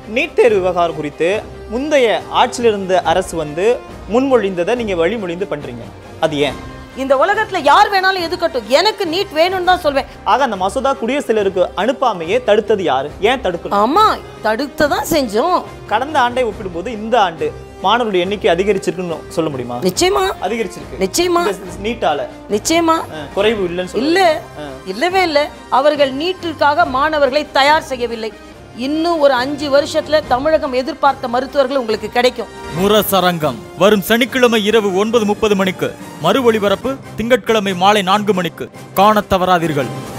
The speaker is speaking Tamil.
நீட் தேர்வு விவகாரம் குறித்து முந்தைய ஆட்சியில் இருந்த அரசு வந்து முன்மொழிந்ததை நீங்க வழிமொழிந்து பண்றீங்க அது ஏன் இந்த உலகத்துல யார் வேணாலும் எதுக்கட்டும் எனக்கு நீட் வேணும்னு தான் சொல்வேன் ஆக அந்த மசோதா குடியரசுத் தலைவருக்கு அனுப்பாமையே தடுத்தது யாரு ஏன் தடுக்கணும் ஆமா தடுத்து தான் செஞ்சோம் கடந்த ஆண்டை ஒப்பிடும்போது இந்த ஆண்டு மாணவர்களுடைய எண்ணிக்கை அதிகரிச்சிருக்குன்னு சொல்ல முடியுமா நிச்சயமா அதிகரிச்சிருக்கு நிச்சயமா இந்த நீட்டால நிச்சயமா அஹ், குறைவு இல்லைன்னு சொல்ல இல்ல இல்லவே இல்ல அவர்கள் நீட்டிற்காக மாணவர்களை தயார் செய்யவில்லை இன்னும் ஒரு அஞ்சு வருஷத்துல தமிழகம் எதிர்பார்த்த மருத்துவர்கள் உங்களுக்கு கிடைக்கும் முரசரங்கம் வரும் சனிக்கிழமை இரவு ஒன்பது முப்பது மணிக்கு மறு ஒளிபரப்பு திங்கட்கிழமை மாலை நான்கு மணிக்கு காணத் தவறாதீர்கள்